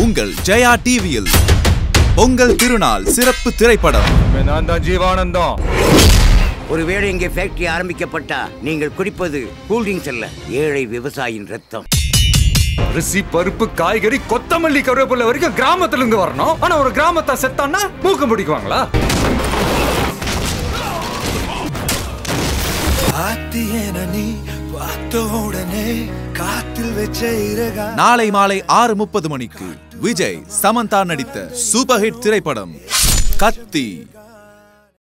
உங்கள் ஜெயா டிவியில் பொங்கல் திருநாள் சிறப்பு திரைப்படம் நான் தான் ஜீவானந்தம் ஒருவேளை இங்கே ஃபேக்டரி ஆரம்பிக்கப்பட்டா நீங்கள் குடிப்பது கூல்ட்ரிங்க்ஸ் அல்ல ஏழை விவசாயியின் ரத்தம் அரிசி பருப்பு காய்கறி கொத்தமல்லி கருவேப்பிலை வரைக்கும் கிராமத்துல இருந்து வரணும் ஆனா ஒரு கிராமத்தை செத்தான்னா மூக்கம் பிடிக்குவாங்களா ஆத்தியன நீ பார்த்த உடனே காத்தில் வச்ச இறகா நாளை மாலை ஆறு முப்பது மணிக்கு விஜய் சமந்தா நடித்த சூப்பர் ஹிட் திரைப்படம் கத்தி